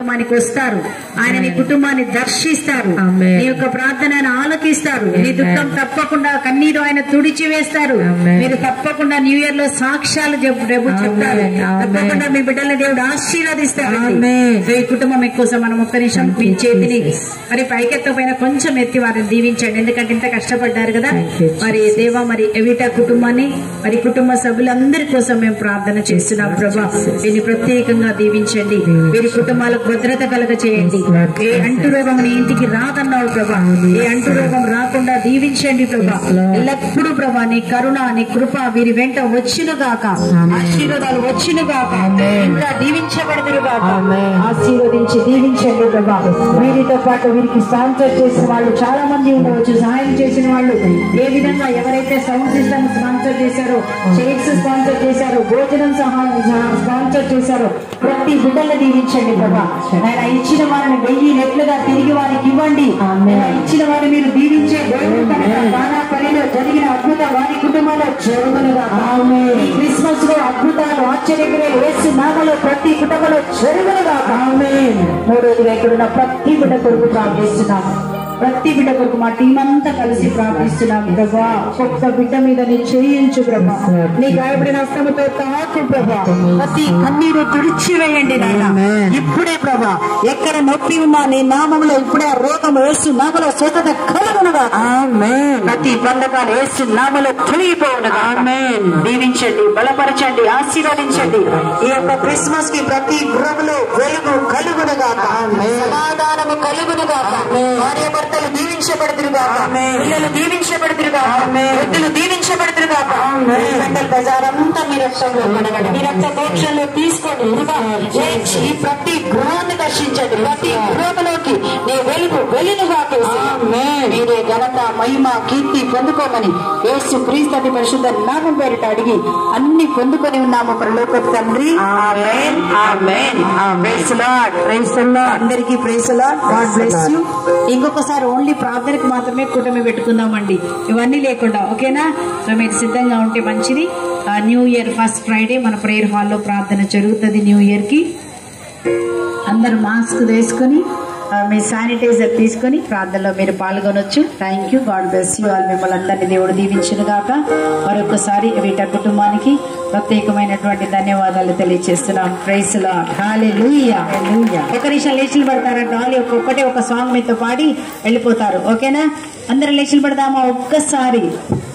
కుటుంబానికి వస్తారు ఆయన నీ కుటుంబాన్ని దర్శిస్తారు Amen. నీ యొక్క ప్రార్థనను ఆలకిస్తారు నీ Amen. దుఃఖం తప్పకుండా కన్నీరు ఆయన తుడిచి వేస్తారు Amen. మీరు తప్పకుండా న్యూ ఇయర్ లో సాక్ష్యాలు చెప్పు రేపు చెప్తారు Amen. Amen. తప్పకుండా మీ బిడ్డల దేవుడు ఆశీర్వదిస్తారు Amen. ఈ కుటుంబం ఎక్కువ మనం ఒక్క నిమిషం మీ చేతిని Jesus. మరి పైకెత్తపైన కొంచెం ఎత్తి వారిని దీవించండి ఎందుకంటే ఇంత కష్టపడ్డారు కదా Thank you, మరి దేవా మరి ఎవిటా కుటుంబాన్ని మరి కుటుంబ సభ్యులందరి కోసం మేము ప్రార్థన చేస్తున్నాం ప్రభా వీరిని ప్రత్యేకంగా దీవించండి వీరి కుటుంబాలకు భద్రత కలగ చేయండి ఏ అంటు రోగం నీ ఇంటికి రాదన్నావు ప్రభా ఏ అంటు రోగం రాకుండా దీవించండి ప్రభా ఎల్లప్పుడూ ప్రభా నీ కరుణ నీ కృప వీరి వెంట వచ్చును గాక ఆశీర్వాదాలు వచ్చును గాక ఇంకా దీవించబడదురు గాక ఆశీర్వదించి దీవించండి ప్రభా వీరితో పాటు వీరికి స్పాన్సర్ చేసిన వాళ్ళు చాలా మంది ఉండవచ్చు సహాయం చేసిన వాళ్ళు ఏ విధంగా ఎవరైతే సౌండ్ సిస్టమ్ స్పాన్సర్ చేశారో చైర్స్ స్పాన్సర్ చేశారో భోజనం సహాయం స్పాన్సర్ చేశారో ప్రతి బిడ్డలు దీవించండి ప్రభా ఆయన ఇచ్చిన వారిని వెయ్యి నెట్లుగా తిరిగి వారికి ఇవ్వండి ఆయన ఇచ్చిన వారిని మీరు దీవించే దేవుడు కనుక దానాపల్లిలో జరిగిన అద్భుత వారి కుటుంబంలో జరుగునుగా ఈ క్రిస్మస్ లో అద్భుతాలు ఆశ్చర్యకరాలు వేసి నామలో ప్రతి కుటుంబంలో జరుగునుగా మూడోది ఎక్కడున్న ప్రతి బిడ్డ కొరకు ప్రార్థిస్తున్నాం ప్రతి బిడ్డ కొరకు మా టీం అంతా కలిసి ప్రార్థిస్తున్నాం ప్రభా ఒక్కొక్క బిడ్డ మీద నీ చేయించు ప్రభా నీ గాయపడిన హస్తముతో తాకు ప్రభా ప్రతి కన్నీరు తుడిచివేయండి నాయన ఇప్పుడే ప్రభా ఎక్కడ నొప్పి ఉన్నా నీ నామంలో ఇప్పుడే ఆ రోగం వేసు నామలో స్వతత కలుగునుగా ప్రతి బంధకాలు వేసు నామలో తొలగిపోవునుగా దీవించండి బలపరచండి ఆశీర్వదించండి ఈ యొక్క క్రిస్మస్ కి ప్రతి గృహంలో వెలుగు కలుగునుగా సమాధానము కలుగునుగా భార్య భర్తలు దీవించబడుతురుగా పిల్లలు దీవించబడుతురుగా వృద్ధులు దీవించబడుతురుగా మండల ప్రజారంతా మీ రక్తంలో కడగండి మీ రక్త మోక్షంలో తీసుకోండి ఇదిగో, జయించి ఈ ప్రతి గృహాన్ని దర్శించండి ప్రతి గృహంలోకి నీ వెలుగు వెలుగుగా మీరే ఘనత మహిమ కీర్తి పొందుకోమని యేసు క్రీస్తు పరిశుద్ధ నామం పేరిట అడిగి అన్ని పొందుకొని ఉన్నాము పరలోక తండ్రి amen amen praise Lord praise Lord అందరికీ praise Lord God bless you ఇంకొకసారి ఓన్లీ ప్రార్థనకు మాత్రమే కూటమి పెట్టుకుందామండి ఇవన్నీ లేకుండా ఓకేనా సో మీరు సిద్ధంగా ఉంటే మంచిది న్యూ ఇయర్ ఫస్ట్ ఫ్రైడే మన ప్రేయర్ హాల్లో ప్రార్థన జరుగుతుంది న్యూ ఇయర్ కి అందరు మాస్క్ వేసుకొని ఆ, మీ శానిటైజర్ తీసుకొని ప్రార్థనలో మీరు పాల్గొనొచ్చు thank you God bless you వాళ్ళు మిమ్మల్ని అందరినీ దేవుడు దీవించును గాక మరొకసారి వీట కుటుంబానికి ప్రత్యేకమైనటువంటి ధన్యవాదాలు తెలియజేస్తున్నాం ప్రైస్ లో ఒక నిమిషం లేచిలు పడతారా డాలి ఒక్కొక్కటే ఒక సాంగ్ మీతో పాడి వెళ్ళిపోతారు ఓకేనా అందరు లేచిలు పడదామా ఒక్కసారి